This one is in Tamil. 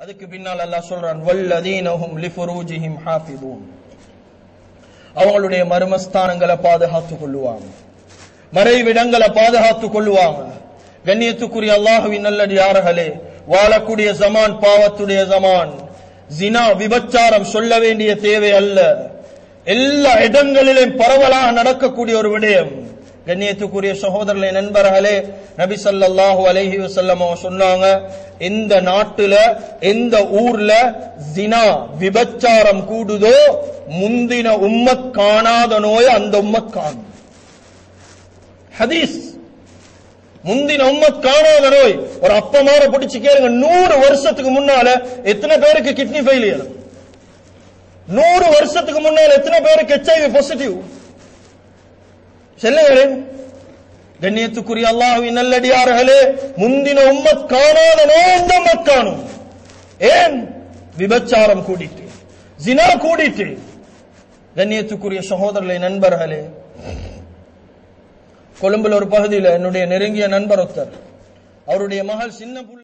அதுக்கு பின்னால் அல்லாஹ் சொல்றான் வல்லதீனஹும் லிஃபுரூஜிஹிம் ஹாஃபிதூன் அவங்களுடைய மர்மஸ்தானங்களை பாதுகாத்துக் கொள்ளுவாங்க மறைவிடங்களை பாதுகாத்துக் கொள்ளுவாங்க கண்ணியத்துக்குரிய அல்லாஹுவின் நல்லடியார்களே வாழக்கூடிய ஜமான் பாவத்துடைய ஜமான் ஜினா விபச்சாரம் சொல்ல வேண்டிய தேவை அல்ல எல்லா இடங்களிலும் பரவலாக நடக்கக்கூடிய ஒரு விடயம் கண்ணியத்துக்குரிய சகோதரர்களே நண்பர்களே நபி ஸல்லல்லாஹு அலைஹி வஸல்லம் அவங்க சொன்னாங்க எந்த நாட்டுல எந்த ஊர்ல ஜினா விபச்சாரம் கூடுதோ முந்தின உம்மத் காணாத நோய் அந்த உம்மத் காணும் ஹதீஸ் முந்தின உம்மத் காணாத நோய் ஒரு அப்பமார பிடிச்சு கேளுங்க நூறு வருஷத்துக்கு முன்னால எத்தனை பேருக்கு கிட்னி ஃபெயிலியர் நூறு வருஷத்துக்கு முன்னால எத்தனை பேருக்கு ஹெச்ஐவி பாசிட்டிவ் செல்லுங்களே கண்ணியத்துக்குரிய அல்லாஹுவின் நல்லடியார்களே முந்தின உம்மத் காணாத நோய் இந்த உம்மத் காணும் ஏன் விபச்சாரம் கூடிட்டு ஜினா கூடிட்டு கண்ணியத்துக்குரிய சகோதரர்களே நண்பர்களே கொழும்புல ஒரு பகுதியில் என்னுடைய நெருங்கிய நண்பர் ஒருத்தர் அவருடைய மகள் சின்ன புள்ள